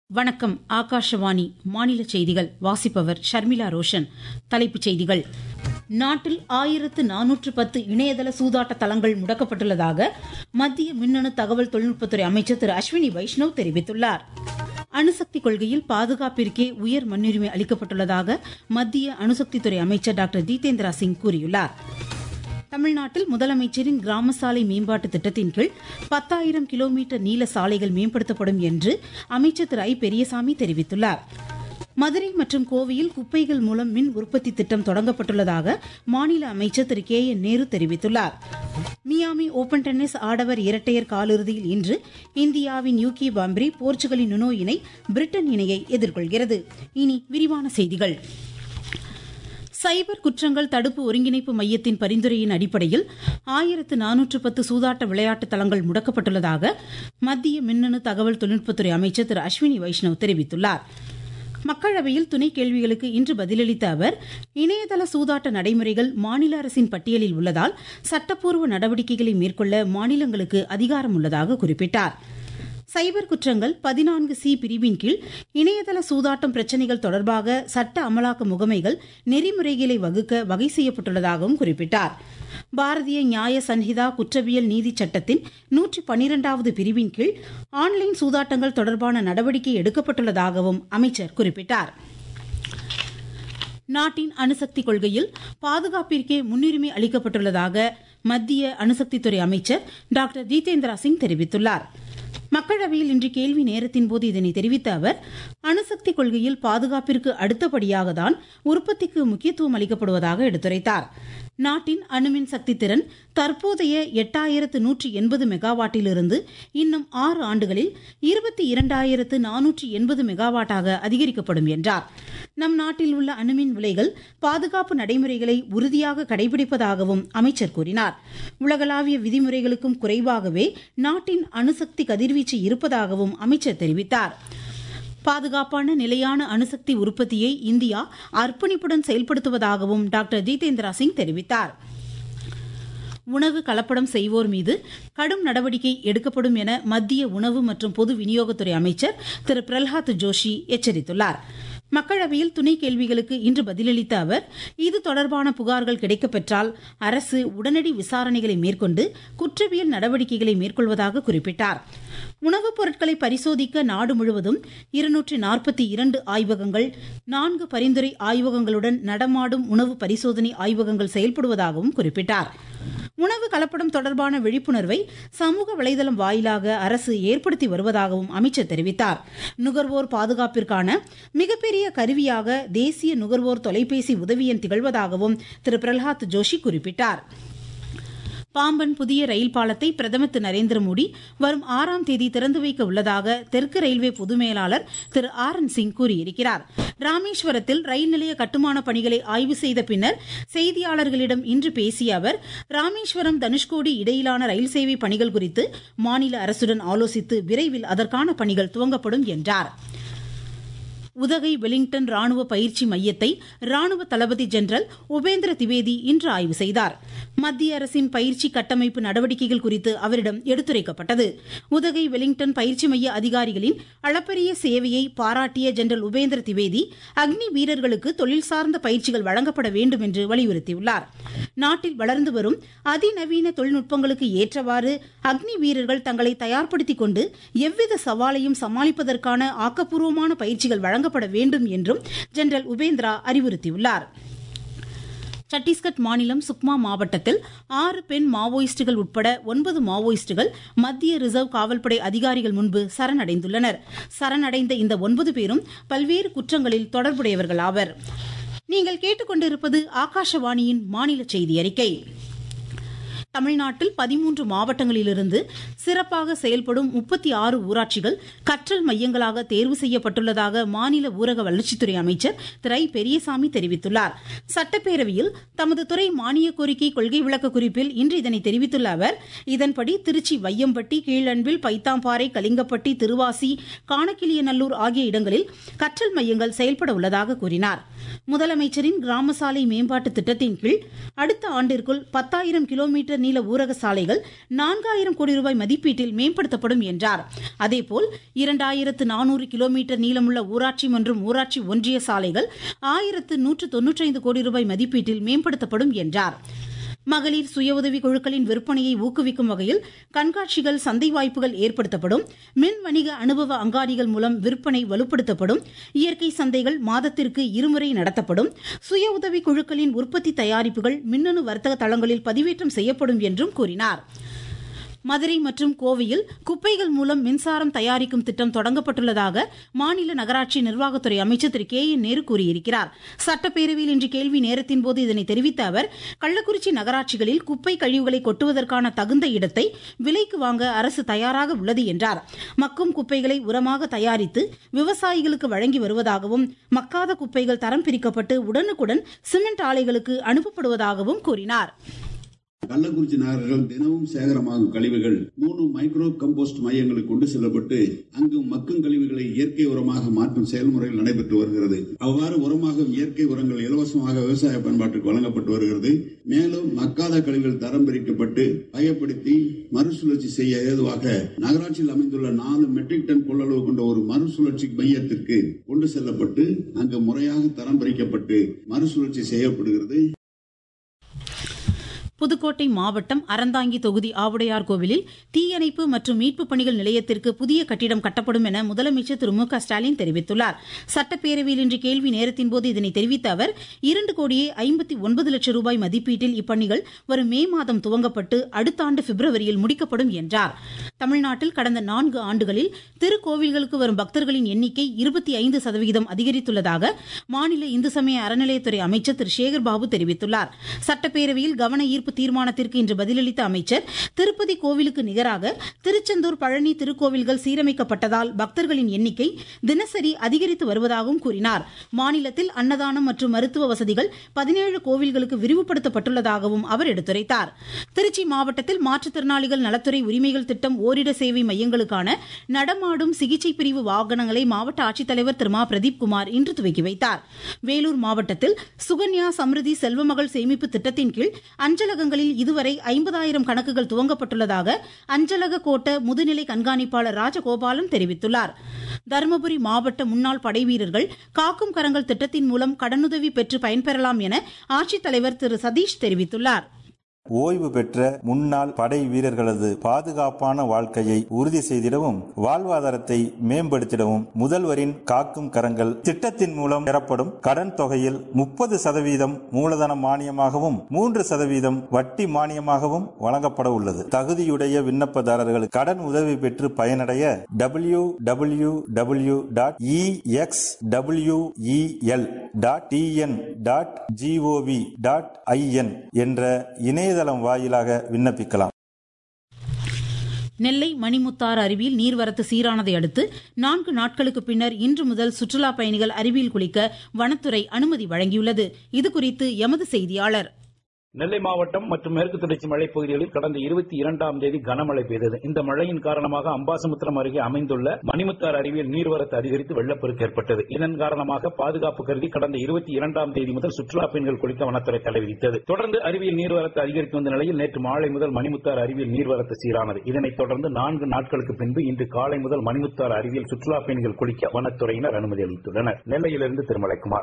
வணக்கம் ஆகாஷவாணி மாநில செய்திகள் வாசிப்பவர் ஷர்மிளா ரோஷன் தலைப்புச் செய்திகள் நாட்டில் ஆயிரத்து நானூற்று பத்து இணையதள சூதாட்ட தளங்கள் முடக்கப்பட்டுள்ளதாக மத்திய மின்னணு தகவல் தொழில்நுட்பத்துறை அமைச்சர் திரு அஸ்வினி வைஷ்ணவ் தெரிவித்துள்ளார் அணுசக்தி கொள்கையில் பாதுகாப்பிற்கே உயர் முன்னுரிமை அளிக்கப்பட்டுள்ளதாக மத்திய அணுசக்தித்துறை அமைச்சர் டாக்டர் ஜிதேந்திரா சிங் கூறியுள்ளார் தமிழ்நாட்டில் முதலமைச்சரின் கிராம சாலை மேம்பாட்டு திட்டத்தின் கீழ் பத்தாயிரம் கிலோமீட்டர் நீள சாலைகள் மேம்படுத்தப்படும் என்று அமைச்சர் திரு ஐ பெரியசாமி தெரிவித்துள்ளார் மதுரை மற்றும் கோவையில் குப்பைகள் மூலம் மின் உற்பத்தி திட்டம் தொடங்கப்பட்டுள்ளதாக மாநில அமைச்சர் திரு கே என் நேரு தெரிவித்துள்ளார் மியாமி ஓபன் டென்னிஸ் ஆடவர் இரட்டையர் காலிறுதியில் இன்று இந்தியாவின் யூகி பாம்ப்ரி போர்ச்சுகலின் நுனோ இணை பிரிட்டன் இணையை எதிர்கொள்கிறது இனி விரிவான செய்திகள் சைபர் குற்றங்கள் தடுப்பு ஒருங்கிணைப்பு மையத்தின் பரிந்துரையின் அடிப்படையில் ஆயிரத்து நானூற்று பத்து சூதாட்ட விளையாட்டு தளங்கள் முடக்கப்பட்டுள்ளதாக மத்திய மின்னணு தகவல் தொழில்நுட்பத்துறை அமைச்சர் திரு அஸ்வினி வைஷ்ணவ் தெரிவித்துள்ளார் மக்களவையில் துணை கேள்விகளுக்கு இன்று பதிலளித்த அவர் இணையதள சூதாட்ட நடைமுறைகள் மாநில அரசின் பட்டியலில் உள்ளதால் சட்டப்பூர்வ நடவடிக்கைகளை மேற்கொள்ள மாநிலங்களுக்கு அதிகாரம் உள்ளதாக குறிப்பிட்டார் சைபர் குற்றங்கள் பதினான்கு சி பிரிவின் கீழ் இணையதள சூதாட்டம் பிரச்சினைகள் தொடர்பாக சட்ட அமலாக்க முகமைகள் நெறிமுறைகளை வகுக்க வகை செய்யப்பட்டுள்ளதாகவும் குறிப்பிட்டார் பாரதிய நியாய சன்ஹிதா குற்றவியல் நீதி சட்டத்தின் நூற்றி பனிரெண்டாவது பிரிவின் கீழ் ஆன்லைன் சூதாட்டங்கள் தொடர்பான நடவடிக்கை எடுக்கப்பட்டுள்ளதாகவும் அமைச்சர் குறிப்பிட்டார் நாட்டின் அணுசக்தி கொள்கையில் பாதுகாப்பிற்கே முன்னுரிமை அளிக்கப்பட்டுள்ளதாக மத்திய அணுசக்தித்துறை அமைச்சர் டாக்டர் ஜிதேந்திரா சிங் தெரிவித்துள்ளார் மக்களவையில் இன்று கேள்வி நேரத்தின் போது இதனை தெரிவித்த அவர் அணுசக்தி கொள்கையில் பாதுகாப்பிற்கு அடுத்தபடியாக தான் உற்பத்திக்கு முக்கியத்துவம் அளிக்கப்படுவதாக எடுத்துரைத்தார் நாட்டின் அணுமின் சக்தி திறன் தற்போதைய எட்டாயிரத்து நூற்றி எண்பது மெகாவாட்டிலிருந்து இன்னும் ஆறு ஆண்டுகளில் இருபத்தி இரண்டாயிரத்து நானூற்றி எண்பது மெகாவாட்டாக அதிகரிக்கப்படும் என்றார் நம் நாட்டில் உள்ள அணுமின் விலைகள் பாதுகாப்பு நடைமுறைகளை உறுதியாக கடைபிடிப்பதாகவும் அமைச்சர் கூறினார் உலகளாவிய விதிமுறைகளுக்கும் குறைவாகவே நாட்டின் அணுசக்தி கதிர்வீச்சு இருப்பதாகவும் அமைச்சர் தெரிவித்தார் பாதுகாப்பான நிலையான அணுசக்தி உற்பத்தியை இந்தியா அர்ப்பணிப்புடன் செயல்படுத்துவதாகவும் டாக்டர் ஜிதேந்திரா சிங் தெரிவித்தார் உணவு கலப்படம் செய்வோர் மீது கடும் நடவடிக்கை எடுக்கப்படும் என மத்திய உணவு மற்றும் பொது விநியோகத்துறை அமைச்சர் திரு பிரல்ஹாத் ஜோஷி எச்சரித்துள்ளார் மக்களவையில் துணை கேள்விகளுக்கு இன்று பதிலளித்த அவர் இது தொடர்பான புகார்கள் கிடைக்கப்பெற்றால் அரசு உடனடி விசாரணைகளை மேற்கொண்டு குற்றவியல் நடவடிக்கைகளை மேற்கொள்வதாக குறிப்பிட்டார் உணவுப் பொருட்களை பரிசோதிக்க நாடு முழுவதும் இருநூற்றி நாற்பத்தி இரண்டு ஆய்வகங்கள் நான்கு பரிந்துரை ஆய்வகங்களுடன் நடமாடும் உணவு பரிசோதனை ஆய்வகங்கள் செயல்படுவதாகவும் குறிப்பிட்டார் உணவு கலப்படம் தொடர்பான விழிப்புணர்வை சமூக வலைதளம் வாயிலாக அரசு ஏற்படுத்தி வருவதாகவும் அமைச்சர் தெரிவித்தார் நுகர்வோர் பாதுகாப்பிற்கான மிகப்பெரிய கருவியாக தேசிய நுகர்வோர் தொலைபேசி உதவி எண் திகழ்வதாகவும் திரு பிரல்ஹாத் ஜோஷி குறிப்பிட்டார் பாம்பன் புதிய ரயில் பாலத்தை பிரதமர் திரு நரேந்திர மோடி வரும் ஆறாம் தேதி திறந்து வைக்க உள்ளதாக தெற்கு ரயில்வே பொது மேலாளர் திரு ஆர் என் சிங் கூறியிருக்கிறார் ராமேஸ்வரத்தில் ரயில் நிலைய கட்டுமான பணிகளை ஆய்வு செய்த பின்னர் செய்தியாளர்களிடம் இன்று பேசிய அவர் ராமேஸ்வரம் தனுஷ்கோடி இடையிலான ரயில் சேவை பணிகள் குறித்து மாநில அரசுடன் ஆலோசித்து விரைவில் அதற்கான பணிகள் துவங்கப்படும் என்றார் உதகை வெலிங்டன் ராணுவ பயிற்சி மையத்தை ராணுவ தளபதி ஜெனரல் உபேந்திர திவேதி இன்று ஆய்வு செய்தார் மத்திய அரசின் பயிற்சி கட்டமைப்பு நடவடிக்கைகள் குறித்து அவரிடம் எடுத்துரைக்கப்பட்டது உதகை வெலிங்டன் பயிற்சி மைய அதிகாரிகளின் அளப்பரிய சேவையை பாராட்டிய ஜெனரல் உபேந்திர திவேதி அக்னி வீரர்களுக்கு தொழில் சார்ந்த பயிற்சிகள் வழங்கப்பட வேண்டும் என்று வலியுறுத்தியுள்ளார் நாட்டில் வளர்ந்து வரும் அதிநவீன தொழில்நுட்பங்களுக்கு ஏற்றவாறு அக்னி வீரர்கள் தங்களை தயார்படுத்திக் கொண்டு எவ்வித சவாலையும் சமாளிப்பதற்கான ஆக்கப்பூர்வமான பயிற்சிகள் வழங்க வழங்கப்பட வேண்டும் என்றும் ஜெனரல் உபேந்திரா அறிவுறுத்தியுள்ளார் சத்தீஸ்கட் மாநிலம் சுக்மா மாவட்டத்தில் ஆறு பெண் மாவோயிஸ்டுகள் உட்பட ஒன்பது மாவோயிஸ்டுகள் மத்திய ரிசர்வ் காவல்படை அதிகாரிகள் முன்பு சரணடைந்துள்ளனர் சரணடைந்த இந்த ஒன்பது பேரும் பல்வேறு குற்றங்களில் தொடர்புடையவர்கள் ஆவர் நீங்கள் கேட்டுக்கொண்டிருப்பது ஆகாஷவாணியின் மாநில செய்தி அறிக்கை தமிழ்நாட்டில் பதிமூன்று மாவட்டங்களிலிருந்து சிறப்பாக செயல்படும் முப்பத்தி ஆறு ஊராட்சிகள் கற்றல் மையங்களாக தேர்வு செய்யப்பட்டுள்ளதாக மாநில ஊரக வளர்ச்சித்துறை அமைச்சர் திரு ஐ பெரியசாமி தெரிவித்துள்ளார் சட்டப்பேரவையில் தமது துறை மானிய கோரிக்கை கொள்கை விளக்க குறிப்பில் இன்று இதனை தெரிவித்துள்ள அவர் இதன்படி திருச்சி வையம்பட்டி கீழன்பில் பைத்தாம்பாறை கலிங்கப்பட்டி திருவாசி காணக்கிளியநல்லூர் ஆகிய இடங்களில் கற்றல் மையங்கள் செயல்பட உள்ளதாக கூறினார் முதலமைச்சரின் கிராம சாலை மேம்பாட்டு திட்டத்தின் கீழ் அடுத்த ஆண்டிற்குள் பத்தாயிரம் கிலோமீட்டர் நீள ஊரக சாலைகள் நான்காயிரம் கோடி ரூபாய் மதிப்பீட்டில் மேம்படுத்தப்படும் என்றார் அதேபோல் இரண்டாயிரத்து நானூறு கிலோமீட்டர் நீளமுள்ள ஊராட்சி மற்றும் ஊராட்சி ஒன்றிய சாலைகள் ஆயிரத்து நூற்று தொன்னூற்றைந்து கோடி ரூபாய் மதிப்பீட்டில் மேம்படுத்தப்படும் என்றார் மகளிர் சுய உதவி குழுக்களின் விற்பனையை ஊக்குவிக்கும் வகையில் கண்காட்சிகள் சந்தை வாய்ப்புகள் ஏற்படுத்தப்படும் மின் வணிக அனுபவ அங்காடிகள் மூலம் விற்பனை வலுப்படுத்தப்படும் இயற்கை சந்தைகள் மாதத்திற்கு இருமுறை நடத்தப்படும் சுய உதவி குழுக்களின் உற்பத்தி தயாரிப்புகள் மின்னணு வர்த்தக தளங்களில் பதிவேற்றம் செய்யப்படும் என்றும் கூறினார் மதுரை மற்றும் கோவையில் குப்பைகள் மூலம் மின்சாரம் தயாரிக்கும் திட்டம் தொடங்கப்பட்டுள்ளதாக மாநில நகராட்சி நிர்வாகத்துறை அமைச்சர் திரு கே என் நேரு கூறியிருக்கிறார் சட்டப்பேரவையில் இன்று கேள்வி நேரத்தின் போது இதனை தெரிவித்த அவர் கள்ளக்குறிச்சி நகராட்சிகளில் குப்பை கழிவுகளை கொட்டுவதற்கான தகுந்த இடத்தை விலைக்கு வாங்க அரசு தயாராக உள்ளது என்றார் மக்கும் குப்பைகளை உரமாக தயாரித்து விவசாயிகளுக்கு வழங்கி வருவதாகவும் மக்காத குப்பைகள் தரம் பிரிக்கப்பட்டு உடனுக்குடன் சிமெண்ட் ஆலைகளுக்கு அனுப்பப்படுவதாகவும் கூறினார் கள்ளக்குறிச்சி நகரில் தினமும் சேகரமாகும் கழிவுகள் மூணு மைக்ரோ கம்போஸ்ட் மையங்களுக்கு கொண்டு செல்லப்பட்டு அங்கு மக்கும் கழிவுகளை இயற்கை உரமாக மாற்றும் செயல்முறைகள் நடைபெற்று வருகிறது அவ்வாறு உரமாகும் இயற்கை உரங்கள் இலவசமாக விவசாய பயன்பாட்டுக்கு வழங்கப்பட்டு வருகிறது மேலும் மக்காத கழிவுகள் தரம் பிரிக்கப்பட்டு பயப்படுத்தி மறுசுழற்சி செய்ய ஏதுவாக நகராட்சியில் அமைந்துள்ள நாலு மெட்ரிக் டன் கொள்ளளவு கொண்ட ஒரு மறுசுழற்சி மையத்திற்கு கொண்டு செல்லப்பட்டு அங்கு முறையாக தரம் பிரிக்கப்பட்டு மறுசுழற்சி செய்யப்படுகிறது புதுக்கோட்டை மாவட்டம் அறந்தாங்கி தொகுதி ஆவுடையார் கோவிலில் தீயணைப்பு மற்றும் மீட்பு பணிகள் நிலையத்திற்கு புதிய கட்டிடம் கட்டப்படும் என முதலமைச்சர் திரு மு க ஸ்டாலின் தெரிவித்துள்ளார் சட்டப்பேரவையில் இன்று கேள்வி நேரத்தின் போது இதனை தெரிவித்த அவர் இரண்டு கோடியே ஐம்பத்தி ஒன்பது லட்சம் ரூபாய் மதிப்பீட்டில் இப்பணிகள் வரும் மே மாதம் துவங்கப்பட்டு அடுத்த ஆண்டு பிப்ரவரியில் முடிக்கப்படும் என்றார் தமிழ்நாட்டில் கடந்த நான்கு ஆண்டுகளில் திருக்கோவில்களுக்கு வரும் பக்தர்களின் எண்ணிக்கை இருபத்தி ஐந்து சதவிகிதம் அதிகரித்துள்ளதாக மாநில இந்து சமய அறநிலையத்துறை அமைச்சர் திரு சேகர் பாபு தெரிவித்துள்ளார் சட்டப்பேரவையில் கவன ஈர்ப்பு தீர்மானத்திற்கு இன்று பதிலளித்த அமைச்சர் திருப்பதி கோவிலுக்கு நிகராக திருச்செந்தூர் பழனி திருக்கோவில்கள் சீரமைக்கப்பட்டதால் பக்தர்களின் எண்ணிக்கை தினசரி அதிகரித்து வருவதாகவும் கூறினார் மாநிலத்தில் அன்னதானம் மற்றும் மருத்துவ வசதிகள் பதினேழு கோவில்களுக்கு விரிவுபடுத்தப்பட்டுள்ளதாகவும் அவர் எடுத்துரைத்தார் திருச்சி மாவட்டத்தில் மாற்றுத்திறனாளிகள் நலத்துறை உரிமைகள் திட்டம் ஓரிட சேவை மையங்களுக்கான நடமாடும் சிகிச்சை பிரிவு வாகனங்களை மாவட்ட ஆட்சித்தலைவர் திரு மா பிரதீப் குமார் இன்று துவக்கி வைத்தார் வேலூர் மாவட்டத்தில் சுகன்யா சமிருதி செல்வமகள் சேமிப்பு திட்டத்தின் கீழ் அஞ்சலகங்களில் இதுவரை ஐம்பதாயிரம் கணக்குகள் துவங்கப்பட்டுள்ளதாக அஞ்சலக கோட்ட முதுநிலை கண்காணிப்பாளர் ராஜகோபாலன் தெரிவித்துள்ளார் தருமபுரி மாவட்ட முன்னாள் படைவீரர்கள் காக்கும் கரங்கள் திட்டத்தின் மூலம் கடனுதவி பெற்று பயன்பெறலாம் என ஆட்சித்தலைவர் திரு சதீஷ் தெரிவித்துள்ளார் ஓய்வு பெற்ற முன்னாள் படை வீரர்களது பாதுகாப்பான வாழ்க்கையை உறுதி செய்திடவும் வாழ்வாதாரத்தை மேம்படுத்திடவும் முதல்வரின் காக்கும் கரங்கள் திட்டத்தின் மூலம் பெறப்படும் கடன் தொகையில் முப்பது சதவீதம் மூலதன மானியமாகவும் மூன்று சதவீதம் வட்டி மானியமாகவும் வழங்கப்பட உள்ளது தகுதியுடைய விண்ணப்பதாரர்கள் கடன் உதவி பெற்று பயனடைய W W W dot e x W E L dot TN dot G O V dot IN என்ற இணையதளம் வாயிலாக விண்ணப்பிக்கலாம் நெல்லை மணிமுத்தாறு அருவியில் நீர்வரத்து சீரானதை அடுத்து நான்கு நாட்களுக்கு பின்னர் இன்று முதல் சுற்றுலா பயணிகள் அருவியில் குளிக்க வனத்துறை அனுமதி வழங்கியுள்ளது இதுகுறித்து எமது செய்தியாளர் நெல்லை மாவட்டம் மற்றும் மேற்கு தொடர்ச்சி மலைப்பகுதிகளில் கடந்த இருபத்தி இரண்டாம் தேதி கனமழை பெய்தது இந்த மழையின் காரணமாக அம்பாசமுத்திரம் அருகே அமைந்துள்ள மணிமுத்தார் அருவியில் நீர்வரத்து அதிகரித்து வெள்ளப்பெருக்கு ஏற்பட்டது இதன் காரணமாக பாதுகாப்பு கருதி கடந்த இருபத்தி இரண்டாம் தேதி முதல் சுற்றுலா பெண்கள் குளிக்க வனத்துறை தடை விதித்தது தொடர்ந்து அருவியில் நீர்வரத்து அதிகரித்து வந்த நிலையில் நேற்று மாலை முதல் மணிமுத்தார் அருவியில் நீர்வரத்து சீரானது இதனைத் தொடர்ந்து நான்கு நாட்களுக்கு பின்பு இன்று காலை முதல் மணிமுத்தார் அருவியில் சுற்றுலா பயணிகள் குளிக்க வனத்துறையினர் அனுமதி அளித்துள்ளனர் நெல்லையிலிருந்து திருமலைக்குமார்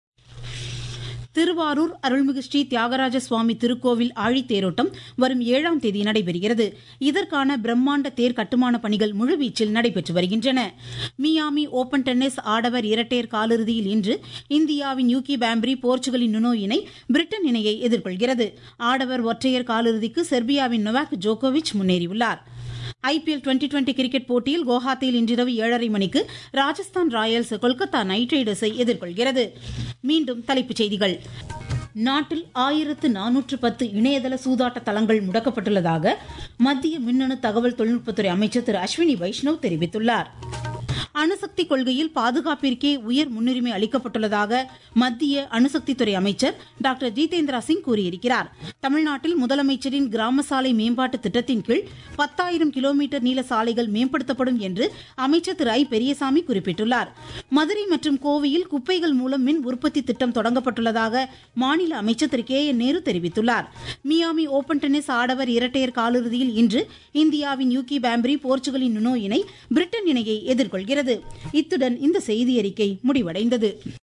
திருவாரூர் அருள்மிகு ஸ்ரீ தியாகராஜ சுவாமி திருக்கோவில் ஆழித்தேரோட்டம் வரும் ஏழாம் தேதி நடைபெறுகிறது இதற்கான பிரம்மாண்ட தேர் கட்டுமான பணிகள் முழுவீச்சில் நடைபெற்று வருகின்றன மியாமி ஓபன் டென்னிஸ் ஆடவர் இரட்டையர் காலிறுதியில் இன்று இந்தியாவின் யூகி பாம்ப்ரி போர்ச்சுகலின் நுனோ இணை பிரிட்டன் இணையை எதிர்கொள்கிறது ஆடவர் ஒற்றையர் காலிறுதிக்கு செர்பியாவின் நொவாக் ஜோகோவிச் முன்னேறியுள்ளார் ஐபிஎல் டுவெண்டி டுவெண்டி கிரிக்கெட் போட்டியில் குவஹாத்தியில் இன்றிரவு ஏழரை மணிக்கு ராஜஸ்தான் ராயல்ஸ் கொல்கத்தா நைட் ரைடர்ஸை எதிர்கொள்கிறது மீண்டும் தலைப்புச் செய்திகள் நாட்டில் ஆயிரத்து நானூற்று பத்து இணையதள சூதாட்ட தளங்கள் முடக்கப்பட்டுள்ளதாக மத்திய மின்னணு தகவல் தொழில்நுட்பத்துறை அமைச்சர் திரு அஸ்வினி வைஷ்ணவ் தெரிவித்துள்ளார் அணுசக்தி கொள்கையில் பாதுகாப்பிற்கே உயர் முன்னுரிமை அளிக்கப்பட்டுள்ளதாக மத்திய அணுசக்தித்துறை அமைச்சர் டாக்டர் ஜிதேந்திரா சிங் கூறியிருக்கிறார் தமிழ்நாட்டில் முதலமைச்சரின் கிராம சாலை மேம்பாட்டு திட்டத்தின் கீழ் பத்தாயிரம் கிலோமீட்டர் நீள சாலைகள் மேம்படுத்தப்படும் என்று அமைச்சர் திரு ஐ பெரியசாமி குறிப்பிட்டுள்ளார் மதுரை மற்றும் கோவையில் குப்பைகள் மூலம் மின் உற்பத்தி திட்டம் தொடங்கப்பட்டுள்ளதாக மாநில அமைச்சர் திரு கே என் நேரு தெரிவித்துள்ளார் மியாமி ஓபன் டென்னிஸ் ஆடவர் இரட்டையர் காலிறுதியில் இன்று இந்தியாவின் யூகி பாம்பரி போர்ச்சுகலின் நுனோ இணை பிரிட்டன் இணையை எதிர்கொள்கிறது இத்துடன் இந்த செய்தியறிக்கை முடிவடைந்தது